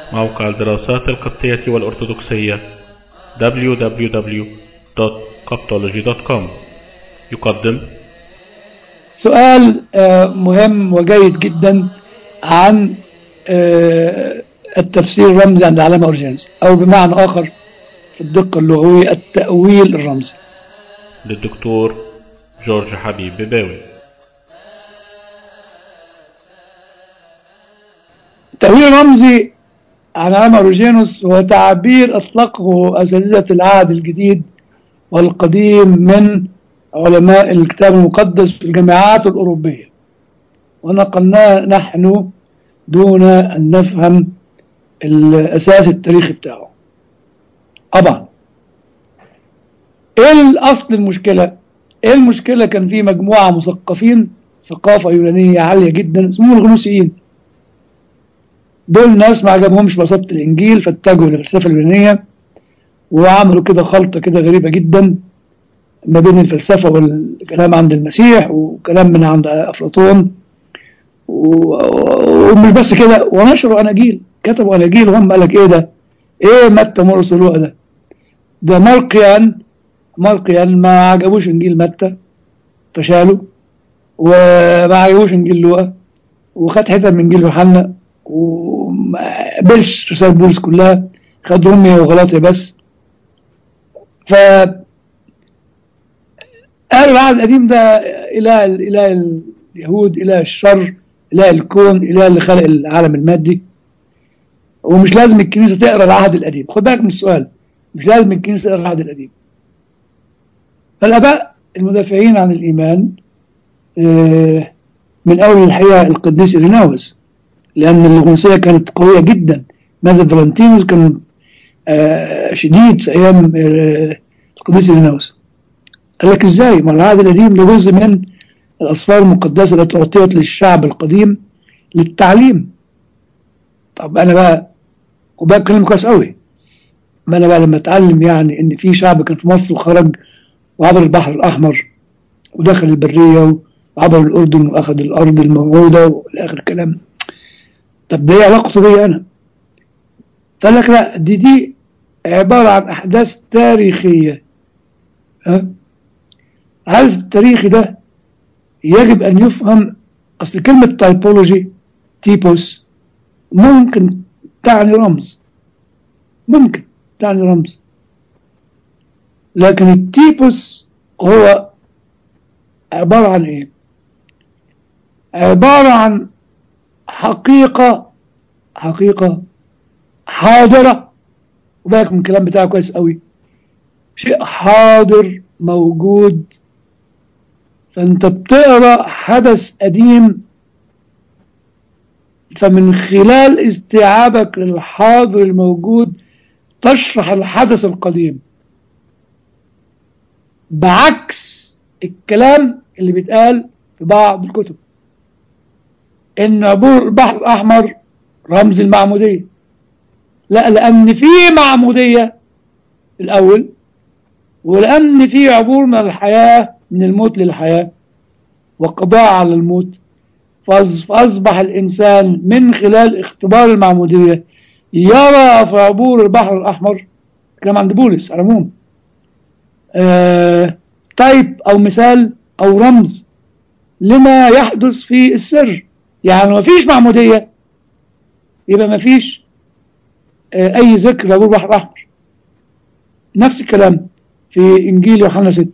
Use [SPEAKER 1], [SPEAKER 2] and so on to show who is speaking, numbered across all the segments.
[SPEAKER 1] موقع الدراسات القبطية والأرثوذكسية www.coptology.com يقدم
[SPEAKER 2] سؤال آه، مهم وجيد جدا عن آه، التفسير الرمزي عند العلامة أورجينس أو بمعنى آخر في الدقة اللغوية التأويل الرمزي
[SPEAKER 1] للدكتور جورج حبيب بباوي
[SPEAKER 2] التأويل الرمزي عن العلامة أورجينوس هو تعبير أطلقه أساتذة العهد الجديد والقديم من علماء الكتاب المقدس في الجامعات الأوروبية ونقلناه نحن دون أن نفهم الأساس التاريخي بتاعه طبعا ايه الاصل المشكله ايه المشكله كان في مجموعه مثقفين ثقافه يونانيه عاليه جدا اسمهم الغنوصيين دول ناس ما عجبهمش بساطه الانجيل فاتجهوا للفلسفه اليونانيه وعملوا كده خلطه كده غريبه جدا ما بين الفلسفه والكلام عند المسيح وكلام من عند افلاطون و- ومش بس كده ونشروا اناجيل كتبوا اناجيل هم قال لك ايه ده؟ ايه متى مرقس ولوقا ده؟ ده مرقيان مرقيان ما عجبوش انجيل متى فشاله وما عجبوش انجيل لوقا وخد حتت من انجيل يوحنا وما قبلش رسالة بولس كلها خد روميا وغلاطيا بس ف قالوا العهد القديم ده اله اله اليهود اله الشر اله الكون اله اللي خلق العالم المادي ومش لازم الكنيسه تقرا العهد القديم خد بالك من السؤال مش لازم الكنيسه تقرا العهد القديم فالاباء المدافعين عن الايمان آه، من اول الحقيقه القديس إيريناوس لان الغنوصيه كانت قويه جدا ماذا فالنتينوس كان آه، شديد في ايام آه، القديس إيريناوس قال لك ازاي ما العهد القديم ده جزء من الاسفار المقدسه التي اعطيت للشعب القديم للتعليم طب انا بقى وبقى كلام كويس قوي ما انا بقى لما اتعلم يعني ان في شعب كان في مصر وخرج وعبر البحر الاحمر ودخل البريه وعبر الاردن واخذ الارض الموعوده والاخر كلام طب ده ايه علاقته بيا انا؟ فقال لك لا دي دي عباره عن احداث تاريخيه ها؟ الحدث التاريخي ده يجب ان يفهم اصل كلمه تايبولوجي تيبوس ممكن تعني رمز ممكن تعني رمز لكن التيبوس هو عبارة عن ايه عبارة عن حقيقة حقيقة حاضرة وبالك من الكلام بتاعه كويس قوي شيء حاضر موجود فانت بتقرا حدث قديم فمن خلال استيعابك للحاضر الموجود تشرح الحدث القديم بعكس الكلام اللي بيتقال في بعض الكتب ان عبور البحر الاحمر رمز المعموديه لا لان في معموديه الاول ولان في عبور من الحياه من الموت للحياه وقضاء على الموت فأص- فأصبح الإنسان من خلال اختبار المعمودية يرى في عبور البحر الأحمر كلام عند بولس على العموم آه تايب أو مثال أو رمز لما يحدث في السر يعني ما فيش معمودية يبقى ما فيش آه أي ذكر لعبور البحر الأحمر نفس الكلام في إنجيل يوحنا 6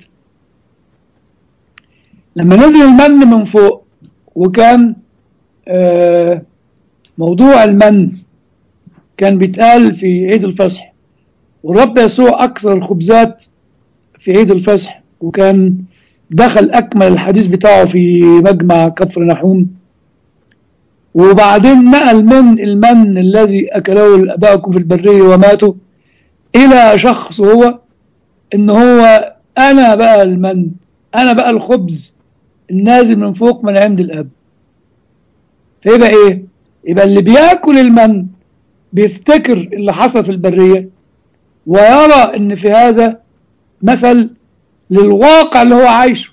[SPEAKER 2] لما نزل المن من فوق وكان آه، موضوع المن كان بيتقال في عيد الفصح والرب يسوع أكثر الخبزات في عيد الفصح وكان دخل أكمل الحديث بتاعه في مجمع كفر نحوم وبعدين نقل من المن الذي أكله أباؤكم في البرية وماتوا إلى شخص هو إن هو أنا بقى المن أنا بقى الخبز النازل من فوق من عند الأب فيبقى إيه؟ يبقى اللي بياكل المن بيفتكر اللي حصل في البرية ويرى إن في هذا مثل للواقع اللي هو عايشه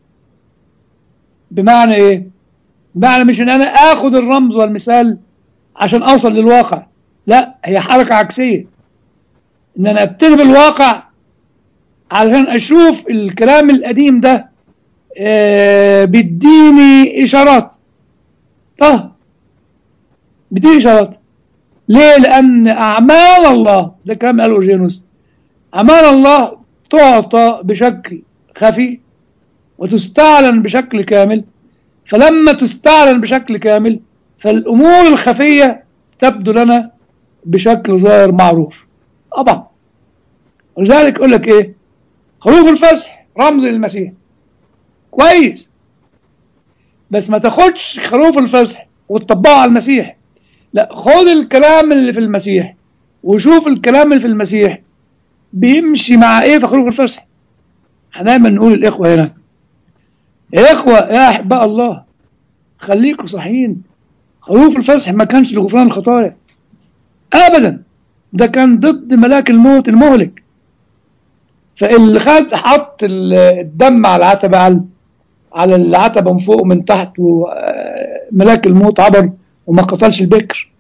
[SPEAKER 2] بمعنى إيه؟ بمعنى مش إن أنا آخد الرمز والمثال عشان اوصل للواقع لا هي حركة عكسية ان انا ابتدي بالواقع علشان اشوف الكلام القديم ده آه بيديني اشارات اه بيديني اشارات ليه لان اعمال الله ده كلام قاله اورجينوس اعمال الله تعطى بشكل خفي وتستعلن بشكل كامل فلما تستعلن بشكل كامل فالامور الخفيه تبدو لنا بشكل ظاهر معروف طبعا ولذلك يقول لك ايه خروف الفسح رمز للمسيح كويس بس ما تاخدش خروف الفسح وتطبقه على المسيح لا خد الكلام اللي في المسيح وشوف الكلام اللي في المسيح بيمشي مع ايه في خروف الفسح احنا دايما نقول الاخوه هنا يا اخوه يا احباء الله خليكم صحيين خروف الفسح ما كانش لغفران الخطايا ابدا ده كان ضد ملاك الموت المهلك فاللي خد حط الدم على العتبة على على العتبة من فوق ومن تحت وملاك الموت عبر وما قتلش البكر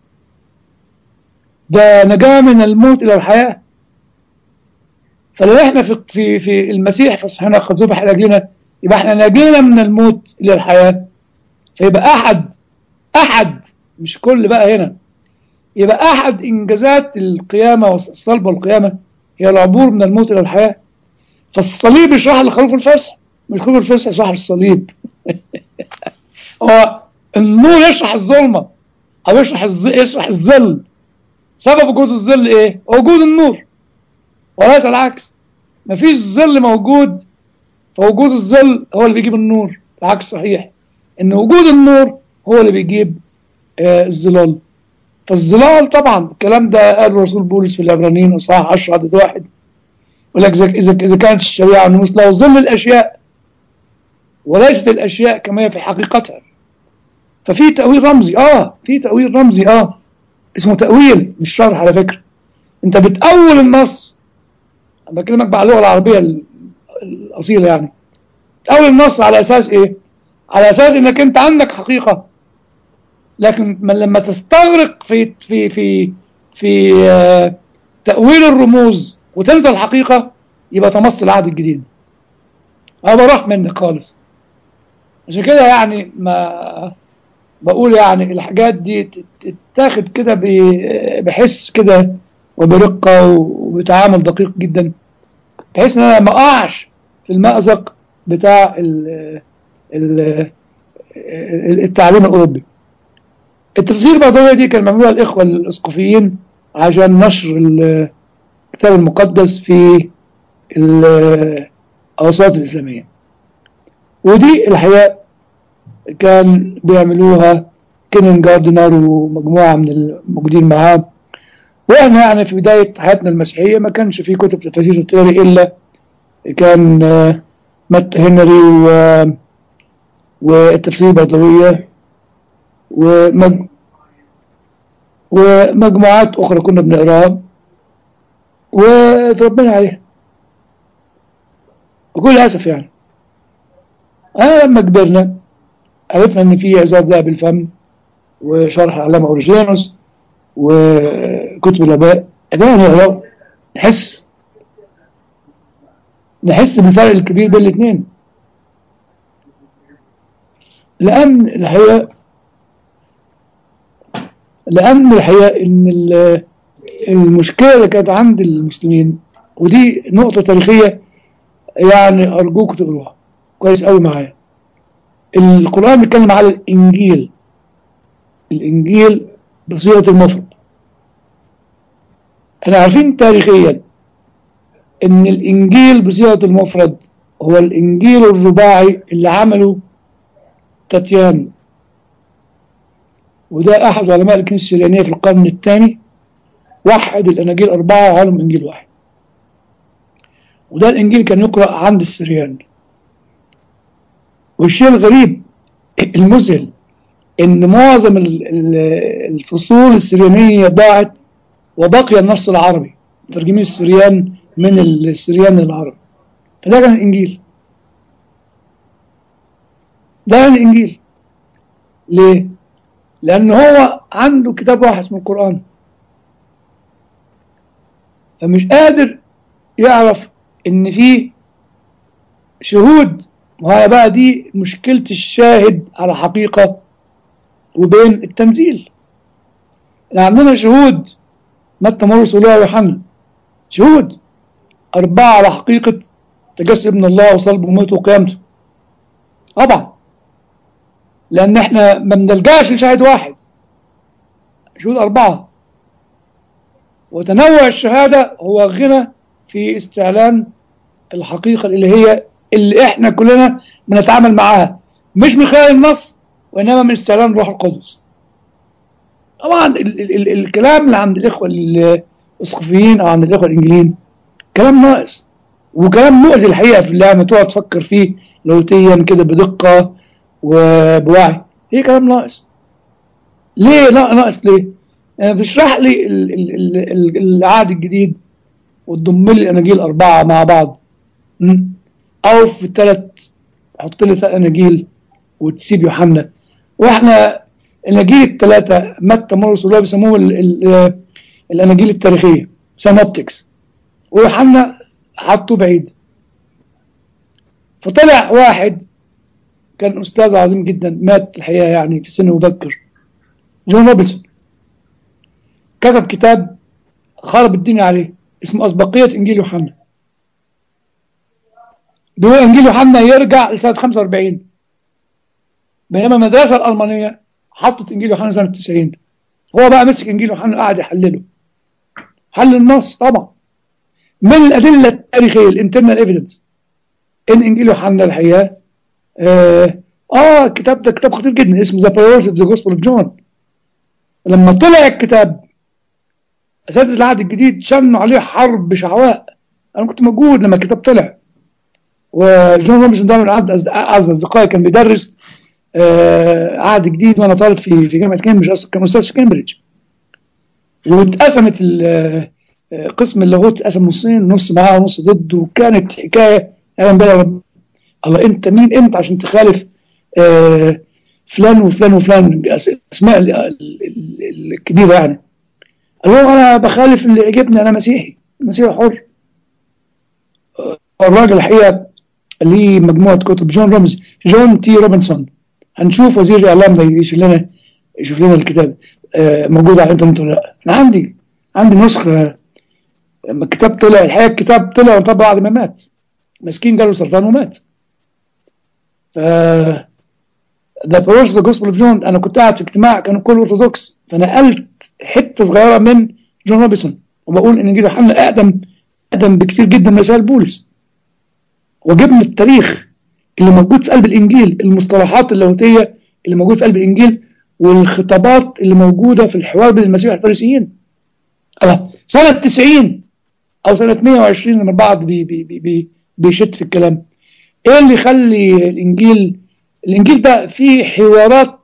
[SPEAKER 2] ده نجاة من الموت إلى الحياة فلو احنا في في في المسيح فصحنا قد ذبح لاجلنا يبقى احنا نجينا من الموت الى الحياه فيبقى احد احد مش كل بقى هنا يبقى احد انجازات القيامه والصلب والقيامه هي العبور من الموت الى الحياه فالصليب يشرح لخروف الفسح مش خروف الفسح يشرح الصليب هو النور يشرح الظلمه او يشرح الز... يشرح الظل سبب وجود الظل ايه؟ وجود النور وليس العكس مفيش ظل موجود فوجود الظل هو اللي بيجيب النور العكس صحيح ان وجود النور هو اللي بيجيب آه الظلال فالظلال طبعا الكلام ده قال الرسول بولس في العبرانيين اصحاح 10 عدد واحد يقول لك اذا اذا كانت الشريعه الناموس له ظل الاشياء وليست الاشياء كما هي في حقيقتها ففي تاويل رمزي اه في تاويل رمزي اه اسمه تاويل مش شرح على فكره انت بتأول النص انا بكلمك بقى اللغه العربيه الاصيله يعني تأول النص على اساس ايه على اساس انك انت عندك حقيقه لكن لما تستغرق في في في في آه تأويل الرموز وتنسى الحقيقه يبقى طمست العهد الجديد هذا راح منك خالص عشان كده يعني ما بقول يعني الحاجات دي تتاخد كده بحس كده وبرقة وبتعامل دقيق جدا بحيث ان انا ما اقعش في المأزق بتاع ال ال التعليم الاوروبي التفسير البيضاوية دي كان معمولها الاخوة الاسقفيين عشان نشر الكتاب المقدس في الاوساط الاسلامية ودي الحقيقة كان بيعملوها كينن جاردنر ومجموعة من الموجودين معاه واحنا يعني في بداية حياتنا المسيحية ما كانش في كتب تفاسير الطيري إلا كان مات هنري و والتفسير البيضاوية ومج... ومجموعات أخرى كنا بنقراها وتربينا عليها بكل أسف يعني أنا لما كبرنا عرفنا إن في عظات ذهب الفم وشرح العلامة أوريجينوس وكتب الآباء أباء نقرأ نحس نحس بالفرق الكبير بين الاثنين لأن الحقيقة لأن الحقيقة إن المشكلة اللي كانت عند المسلمين ودي نقطة تاريخية يعني أرجوك تقروها كويس قوي معايا القرآن بيتكلم على الإنجيل الإنجيل بصيغة المفرد احنا عارفين تاريخيا ان الإنجيل بصيغة المفرد هو الإنجيل الرباعي اللي عمله تاتيان وده أحد علماء الكنيسة السريانية في القرن الثاني وحد الأناجيل أربعة وعلم إنجيل واحد وده الإنجيل كان يقرأ عند السريان والشيء الغريب المذهل إن معظم الفصول السريانية ضاعت وبقي النص العربي مترجمين السريان من السريان العربي فده كان الإنجيل ده كان الإنجيل ليه؟ لأن هو عنده كتاب واحد اسمه القرآن فمش قادر يعرف ان في شهود وهي بقى دي مشكلة الشاهد على حقيقة وبين التنزيل احنا عندنا شهود متى مرقس ولوقا ويوحنا شهود أربعة على حقيقة تجسد ابن الله وصلبه وموته وقيامته طبعا لأن احنا ما بنلجاش لشاهد واحد شهود أربعة وتنوع الشهادة هو غنى في استعلان الحقيقة اللي هي اللي احنا كلنا بنتعامل معاها مش من خلال النص وإنما من استعلان الروح القدس طبعا ال ال ال الكلام اللي عند الإخوة الإسقفيين أو عند الإخوة الإنجليين كلام ناقص وكلام مؤذي الحقيقة في لما تقعد تفكر فيه لوتيا كده بدقة وبوعي هي كلام ناقص ليه لا ناقص ليه؟ يعني بتشرح لي ال- ال- ال- ال- العهد الجديد وتضم لي الاناجيل الاربعه مع بعض م? او في الثلاث حط لي ثلاث اناجيل وتسيب يوحنا واحنا الاناجيل الثلاثه متى مرقس ولوقا بيسموهم ال- ال- الاناجيل التاريخيه سينوبتكس ويوحنا حطوه بعيد فطلع واحد كان استاذ عظيم جدا مات الحقيقه يعني في سن مبكر جون روبنسون كتب كتاب خرب الدنيا عليه اسمه أسبقية إنجيل يوحنا بيقول إنجيل يوحنا يرجع لسنة 45 بينما المدرسة الألمانية حطت إنجيل يوحنا سنة 90 هو بقى مسك إنجيل يوحنا قاعد يحلله حل النص طبعا من الأدلة التاريخية الانترنال ايفيدنس إن إنجيل يوحنا الحقيقة آه, آه الكتاب ده كتاب خطير جدا اسمه ذا Priority of the Gospel of John لما طلع الكتاب اساتذه العهد الجديد شنوا عليه حرب شعواء انا كنت موجود لما الكتاب طلع وجون روبنسون ده من اعز أعز اصدقائي كان بيدرس آه، عهد جديد وانا طالب في في جامعه كامبريدج اصلا كان استاذ في كامبريدج واتقسمت ال- آه، قسم اللاهوت اتقسم نصين نص معاه ونص ضده وكانت حكايه انا بقى الله انت مين انت عشان تخالف آه، فلان وفلان وفلان اسماء ال- ال- ال- الكبيره يعني قال لهم انا بخالف اللي يعجبني انا مسيحي مسيحي حر الراجل الحقيقه ليه مجموعه كتب جون روبنز جون تي روبنسون هنشوف وزير الاعلام ده يشوف لنا يشوف لنا الكتاب آه، موجود على الانترنت ولا لا انا عندي عندي نسخه لما الكتاب طلع الحقيقه الكتاب طلع وطبع بعد ما مات مسكين جاله سرطان ومات ف ذا بروش ذا جوسبل اوف جون انا كنت قاعد في اجتماع كانوا كله ارثوذكس فنقلت حته صغيره من جون روبنسون وبقول ان انجيل يوحنا اقدم اقدم بكتير جدا من رسائل بولس وجبنا التاريخ اللي موجود في قلب الانجيل المصطلحات اللاهوتيه اللي موجود في قلب الانجيل والخطابات اللي موجوده في الحوار بين المسيح والفارسيين الله سنه 90 او سنه 120 لما البعض بي بي بي بي بيشت في الكلام ايه اللي يخلي الانجيل الانجيل ده فيه حوارات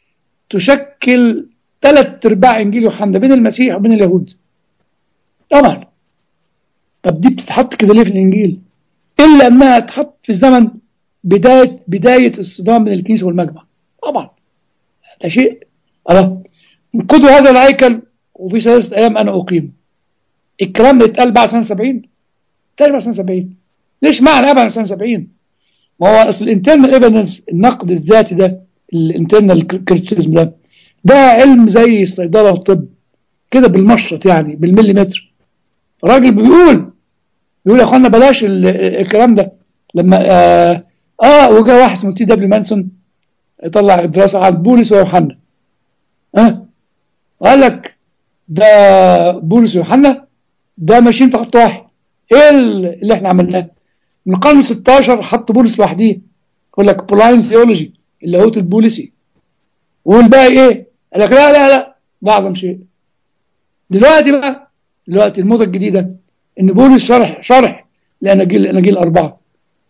[SPEAKER 2] تشكل ثلاث ارباع انجيل يوحنا بين المسيح وبين اليهود طبعا طب دي بتتحط كده ليه في الانجيل الا انها تحط في زمن بدايه بدايه الصدام بين الكنيسه والمجمع طبعا ده شيء الله انقذوا هذا الهيكل وفي ثلاثه ايام انا اقيم الكلام ده اتقال بعد سنه 70 اتقال بعد سنه 70 ليش معنى ابدا سنه 70 ما هو اصل الانترنال ايفيدنس النقد الذاتي ده الانترنال كريتيسيزم ده ده علم زي الصيدله والطب كده بالمشرط يعني بالمليمتر راجل بيقول بيقول يا اخوانا بلاش ال- الكلام ده لما اه, آه وجا واحد اسمه تي دبليو مانسون يطلع دراسه عن بولس ويوحنا اه وقال لك ده بولس ويوحنا ده ماشيين في خط واحد ايه اللي احنا عملناه من القرن 16 حط بولس لوحديه يقول لك بولاين ثيولوجي اللاهوت البوليسي والباقي ايه؟ قال لك لا لا لا ده اعظم شيء دلوقتي بقى دلوقتي الموضه الجديده ان بولس شرح شرح لاناجيل الاناجيل الاربعه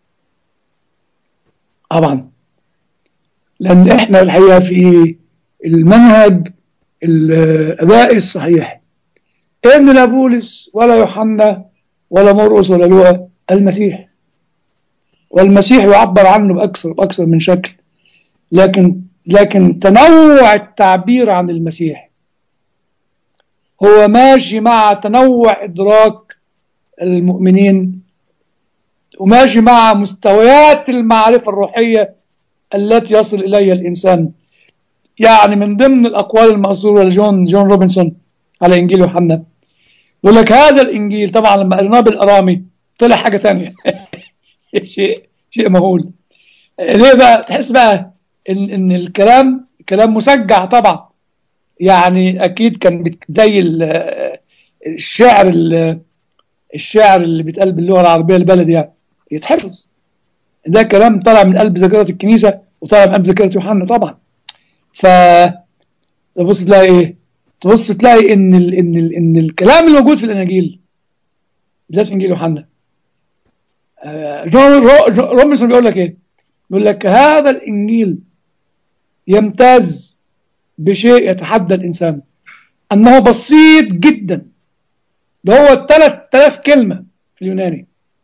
[SPEAKER 2] طبعا لان احنا الحقيقه في المنهج الابائي الصحيح ان لا بولس ولا يوحنا ولا مرقس ولا لوقا المسيح والمسيح يعبر عنه باكثر باكثر من شكل لكن لكن تنوع التعبير عن المسيح هو ماشي مع تنوع إدراك المؤمنين وماشي مع مستويات المعرفة الروحية التي يصل إليها الإنسان يعني من ضمن الأقوال المأثورة لجون جون روبنسون على إنجيل يوحنا يقول لك هذا الإنجيل طبعا لما قريناه بالأرامي طلع حاجة ثانية شيء شيء مهول ليه بقى تحس بقى إن, إن الكلام كلام مسجع طبعا يعني أكيد كان بت- زي ال- الشعر ال- الشعر اللي بيتقال باللغة العربية البلدي يعني يتحفظ ده كلام طالع من قلب ذاكرة الكنيسة وطالع من قلب ذاكرة يوحنا طبعا ف تبص تلاقي ايه تبص تلاقي ان ال... ان ال... ان الكلام اللي موجود في الاناجيل بالذات في انجيل يوحنا آه، جون رو... جو- روبنسون بيقول لك ايه بيقول لك هذا الانجيل يمتاز بشيء يتحدى الانسان انه بسيط جدا ده هو 3000 كلمه في اليوناني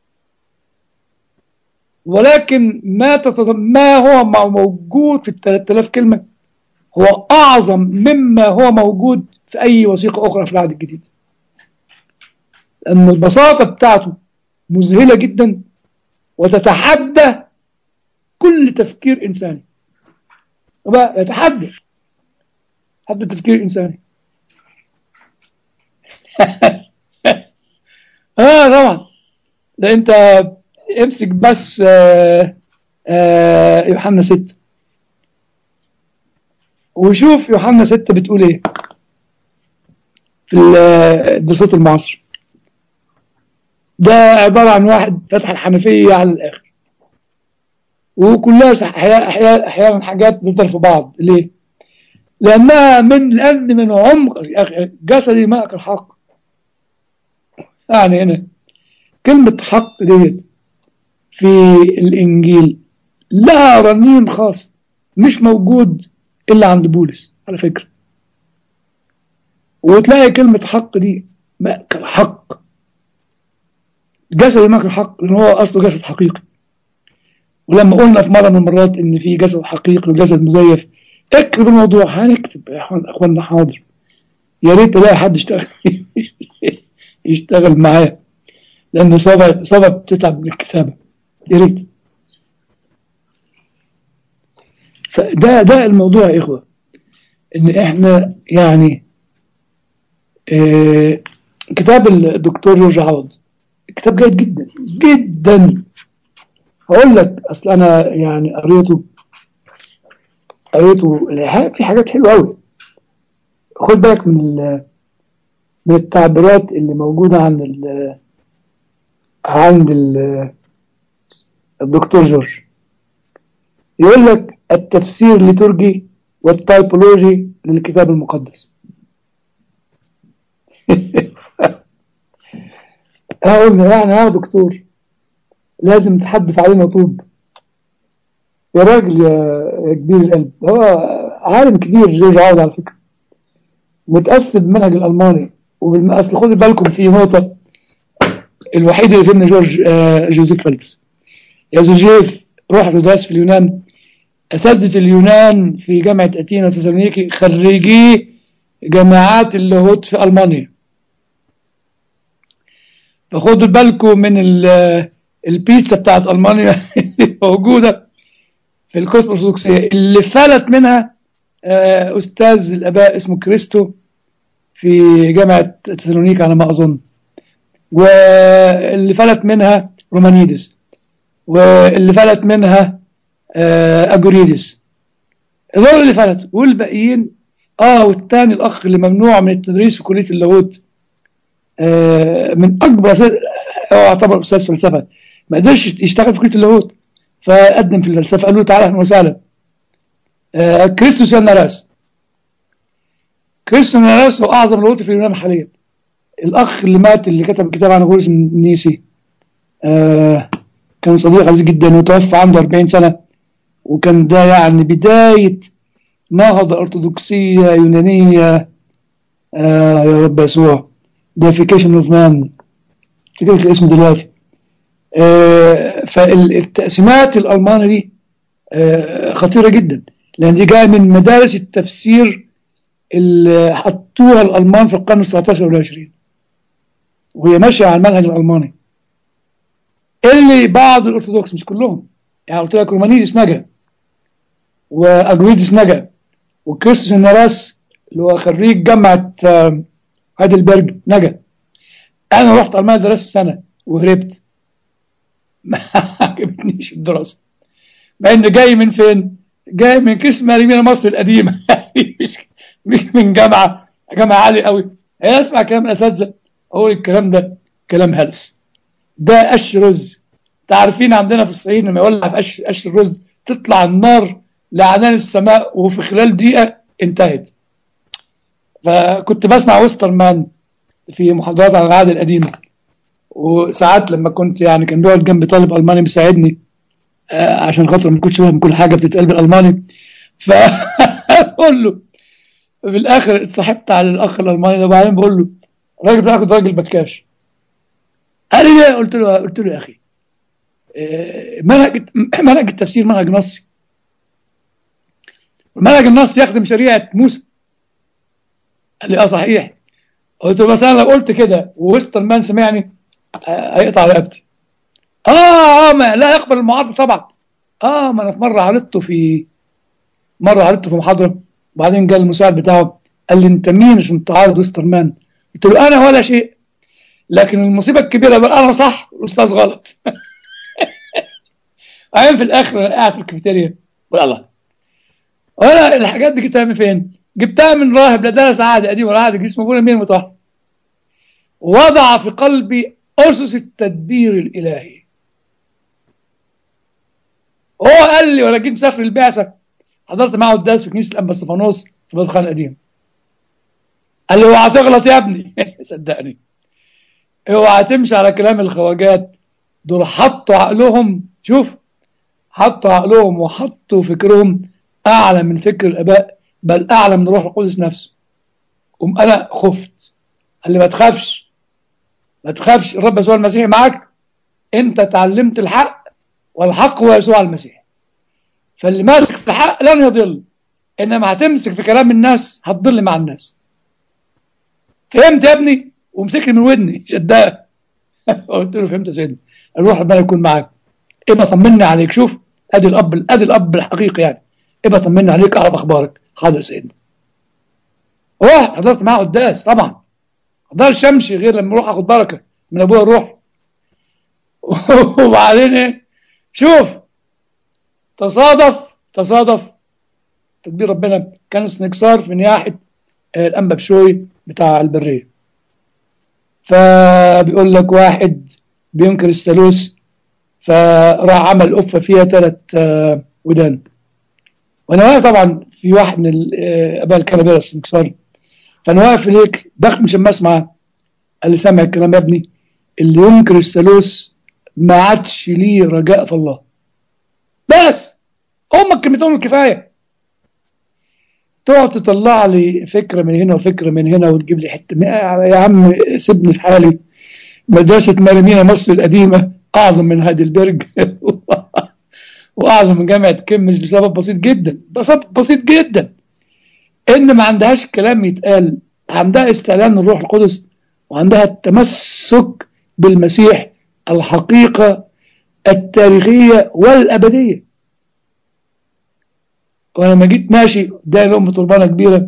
[SPEAKER 2] ولكن ما تتضم... ما هو مع- موجود في ال 3000 كلمه هو اعظم مما هو موجود في اي وثيقه اخرى في العهد الجديد ان البساطه بتاعته مذهله جدا وتتحدى كل تفكير انساني وبقى يتحدى حتى تفكير انساني اه طبعا ده انت امسك بس آه آه يوحنا 6 وشوف يوحنا 6 بتقول ايه في الدراسات المعاصرة ده عبارة عن واحد فتح الحنفية على الآخر وكلها أحيانا أحيانا أحيانا حاجات بتضرب في بعض ليه؟ لأنها من لأن من عمق يا أخي جسدي ماء الحق يعني هنا كلمة حق ديت في الإنجيل لها رنين خاص مش موجود إلا عند بولس على فكرة وتلاقي كلمة حق دي مأكل حق جسد مأكل حق لأن هو أصله جسد حقيقي ولما قلنا في مرة من المرات إن في جسد حقيقي وجسد مزيف اكتب الموضوع هنكتب يا أخوانا حاضر يا ريت تلاقي حد يشتغل يشتغل معايا لأن صعبة صعبة بتتعب من الكتابة يا ريت فده ده الموضوع يا إخوة إن إحنا يعني آه كتاب الدكتور جورج عوض كتاب جيد جدا جدا هقول لك أصل أنا يعني قريته قريته في حاجات حلوة أوي خد بالك من من التعبيرات اللي موجودة عند ال عند ال الدكتور جورج يقول لك التفسير الليتورجي والتايبولوجي للكتاب المقدس هقول يعني يا دكتور لازم تحدف علينا طوب يا راجل يا, يا كبير القلب هو عالم كبير جورج عوض على فكرة متأسس بمنهج الألماني وبالأصل خدوا بالكم في نقطة الوحيد اللي فهمنا جورج آه جوزيف فلتس يا زوجيف روح تدرس في اليونان أساتذة اليونان في جامعة أتينا وتسالونيكي خريجي جامعات اللاهوت في ألمانيا فخدوا بالكم من البيتزا بتاعت ألمانيا اللي موجودة في الكتب الأرثوذكسية اللي فلت منها آه أستاذ الآباء اسمه كريستو في جامعة تسالونيك على ما أظن واللي فلت منها رومانيدس واللي فلت منها أجوريدس دول اللي فلت والباقيين اه والتاني الأخ اللي ممنوع من التدريس في كلية اللاهوت آه من أكبر هو يعتبر أستاذ فلسفة ما قدرش يشتغل في كلية اللاهوت فقدم في الفلسفة قالوا له تعالى أهلا وسهلا آه كريستوس ناراس كريستوس ناراس هو أعظم لاهوتي في اليونان حاليا الأخ اللي مات اللي كتب كتاب عن غورس النيسي آه كان صديق عزيز جدا وتوفى عنده 40 سنة وكان ده يعني بداية نهضة أرثوذكسية يونانية آه يا رب يسوع دافيكيشن اوف مان افتكرت الاسم دلوقتي آه فالتقسيمات الألمانية دي آه خطيرة جدا لان دي جايه من مدارس التفسير اللي حطوها الالمان في القرن ال 19 وال 20 وهي ماشيه على المنهج الالماني اللي بعض الارثوذكس مش كلهم يعني قلت لك رومانيدس نجا واجويدس نجا وكريستيان نراس اللي هو خريج جامعه آه، هايدلبرج نجا انا رحت المانيا درست سنه وهربت ما عجبتنيش الدراسه مع ان جاي من فين؟ جاي من قسم مريمين مصر القديمه مش مش من جامعه جامعه عاليه قوي هي اسمع كلام الاساتذه اقول الكلام ده كلام هلس ده قش رز تعرفين عندنا في الصعيد لما يولع في قش قش الرز تطلع النار لعنان السماء وفي خلال دقيقه انتهت فكنت بسمع وسترمان في محاضرات عن العهد القديمه وساعات لما كنت يعني كان بيقعد جنبي طالب الماني بيساعدني آه، عشان خاطر ما كنتش فاهم كل حاجه بتتقال بالالماني فاقول له في الاخر اتصاحبت على الاخ الالماني ده وبعدين بقول له الراجل بياخد راجل بكاش قال لي ليه؟ قلت له قلت له يا اخي آه، منهج منهج التفسير منهج نصي المنهج النصي يخدم شريعه موسى قال لي اه صحيح قلت له بس انا لو قلت كده ووسط المان سمعني آه، هيقطع رقبتي اه اه ما لا يقبل المعارضه طبعا اه ما انا في مره عرضته في مره عرضته في محاضره وبعدين جاء المساعد بتاعه قال لي انت مين عشان تعارض وسترمان قلت له انا ولا شيء لكن المصيبه الكبيره بقى انا صح والاستاذ غلط بعدين في الاخر أنا قاعد في الكافيتيريا بقول الله وانا الحاجات دي جبتها من فين؟ جبتها من راهب لا درس عهد قديم ولا عهد جديد اسمه ابونا مين متوحد وضع في قلبي اسس التدبير الالهي هو قال لي وانا جيت مسافر البعثه حضرت معه الدرس في كنيسه الانبا استفانوس في بلد خان القديم قال لي اوعى تغلط يا ابني صدقني اوعى تمشي على كلام الخواجات دول حطوا عقلهم شوف حطوا عقلهم وحطوا فكرهم اعلى من فكر الاباء بل اعلى من روح القدس نفسه قوم انا خفت قال لي ما تخافش ما تخافش الرب يسوع المسيح معاك انت تعلمت الحق والحق هو يسوع المسيح فاللي ماسك في الحق لن يضل انما هتمسك في كلام الناس هتضل مع الناس فهمت يا ابني ومسكني من ودني شدها قلت له فهمت يا سيدي الروح ربنا يكون معاك ابقى طمني عليك شوف ادي الاب ادي الاب الحقيقي يعني ابقى طمني عليك اعرف اخبارك حاضر يا سيدي روح حضرت معاه قداس طبعا ما اقدرش امشي غير لما اروح اخد بركه من ابويا الروح وبعدين ايه شوف تصادف تصادف تدبير ربنا كان سنكسار في نياحه آه، الانبا بشوي بتاع البريه فبيقول لك واحد بينكر الثالوث فراح عمل قفه فيها ثلاث ودان وانا واقف طبعا في واحد من الاباء الكنبيه السنكسار فانا واقف هيك ضغط مشماس معاه قال لي سامع الكلام يا ابني اللي ينكر الثالوث ما عادش ليه رجاء في الله بس هم الكلمتين الكفايه تقعد تطلع لي فكره من هنا وفكره من هنا وتجيب لي حته يا عم سيبني في حالي مدرسه مريمينا مصر القديمه اعظم من هايدلبرج واعظم من جامعه كيمبريدج لسبب بسيط جدا بسبب بسيط جدا ان ما عندهاش كلام يتقال عندها استعلان الروح القدس وعندها التمسك بالمسيح الحقيقه التاريخيه والابديه ولما جيت ماشي قدامي لهم طربانه كبيره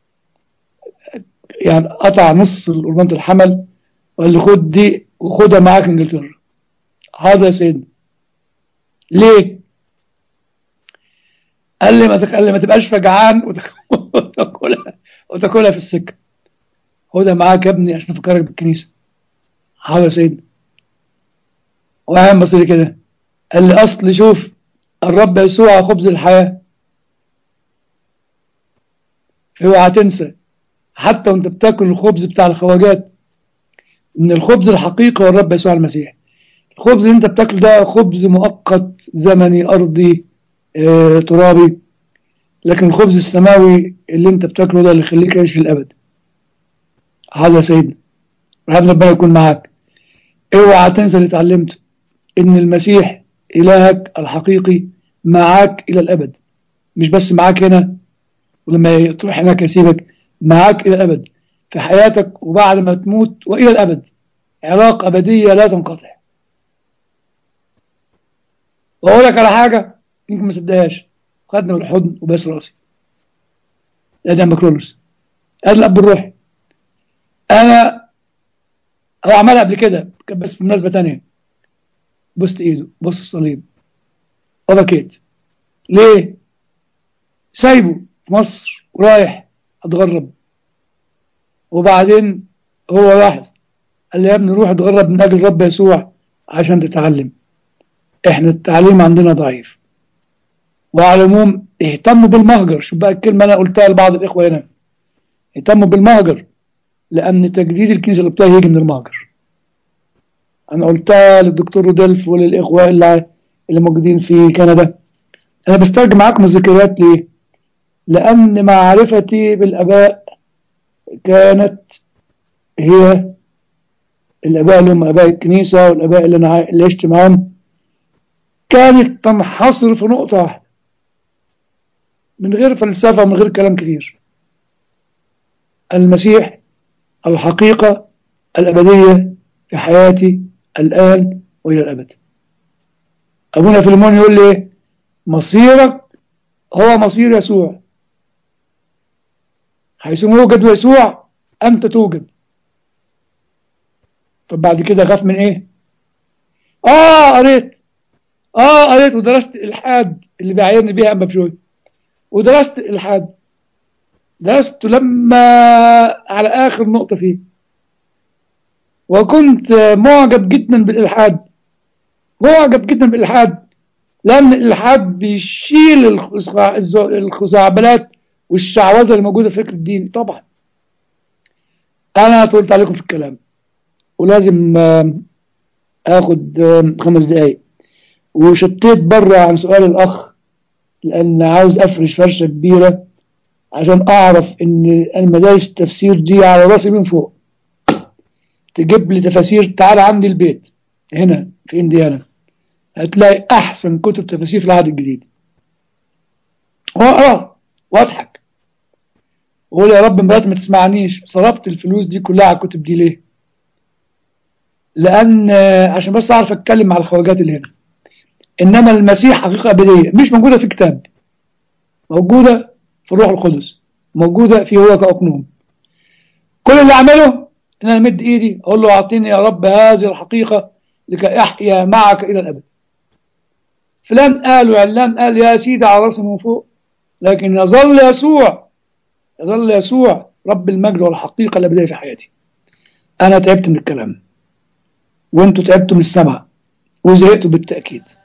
[SPEAKER 2] يعني قطع نص قربانه الحمل وقال لي خد دي وخدها معاك انجلترا حاضر يا سيدي ليه؟ قال لي ما تك... قال لي ما تبقاش فجعان وتك... وتاكلها وتاكلها في السكه خدها معاك يا ابني عشان افكرك بالكنيسه حاضر يا سيدي وقام بص لي كده قال لي اصل شوف الرب يسوع خبز الحياه اوعى تنسى حتى وانت بتاكل الخبز بتاع الخواجات ان الخبز الحقيقي هو الرب يسوع المسيح الخبز اللي انت بتاكله ده خبز مؤقت زمني ارضي اه ترابي لكن الخبز السماوي اللي انت بتاكله ده اللي يخليك تعيش للابد هذا يا سيدنا ربنا ربنا يكون معاك اوعى تنسى اللي اتعلمته ان المسيح الهك الحقيقي معاك الى الابد مش بس معاك هنا ولما تروح هناك يسيبك معاك إلى الأبد في حياتك وبعد ما تموت وإلى الأبد علاقة أبدية لا تنقطع وأقول لك على حاجة يمكن ما تصدقهاش خدنا بالحضن وباس راسي ادي ماكرولوس ادي الاب الروحي انا هو عملها قبل كده كان بس في مناسبه تانية بصت ايده بص الصليب وبكيت ليه سايبه في مصر ورايح اتغرب وبعدين هو لاحظ قال لي يا ابني روح اتغرب من اجل رب يسوع عشان تتعلم احنا التعليم عندنا ضعيف وعلى العموم اهتموا بالمهجر شوف بقى الكلمة أنا قلتها لبعض الإخوة هنا اهتموا بالمهجر لأن تجديد الكنيسة اللي بتاعي يجي من المهجر أنا قلتها للدكتور رودلف وللإخوة اللي, اللي موجودين في كندا أنا بسترجم معاكم الذكريات ليه؟ لأن معرفتي بالآباء كانت هي الآباء اللي هم آباء الكنيسة والآباء اللي أنا اللي عشت معاهم كانت تنحصر في نقطة واحدة من غير فلسفة ومن غير كلام كثير المسيح الحقيقة الأبدية في حياتي الآن وإلى الأبد أبونا فيلمون يقول لي مصيرك هو مصير يسوع حيث يوجد يسوع أنت توجد طب بعد كده خاف من إيه؟ آه قريت آه قريت ودرست الإلحاد اللي بيعايرني بيها أما بشوي ودرست الإلحاد درست لما على آخر نقطة فيه وكنت معجب جدا بالإلحاد معجب جدا بالإلحاد لأن الإلحاد بيشيل الخزعبلات والشعوذة اللي موجودة في فكر الدين طبعا أنا طولت عليكم في الكلام ولازم آخد خمس دقايق وشتيت بره عن سؤال الأخ لأن عاوز أفرش فرشة كبيرة عشان أعرف إن المدارس التفسير دي على راسي من فوق تجيب لي تفاسير تعال عندي البيت هنا في إنديانا هتلاقي أحسن كتب تفاسير في العهد الجديد وأقرأ وأضحك وأقول يا رب مرات ما تسمعنيش صرفت الفلوس دي كلها على الكتب دي ليه؟ لأن عشان بس أعرف أتكلم مع الخواجات اللي هنا إنما المسيح حقيقة أبدية مش موجودة في كتاب موجودة في الروح القدس موجودة في هو كأقنوم كل اللي أعمله إن أنا أمد إيدي أقول له أعطيني يا رب هذه الحقيقة لكي أحيا معك إلى الأبد فلان قال وعلان قال يا سيدي على راسي من فوق لكن يظل يسوع يظل يسوع رب المجد والحقيقة الأبدية في حياتي أنا تعبت من الكلام وأنتوا تعبتوا من السمع وزهقتوا بالتأكيد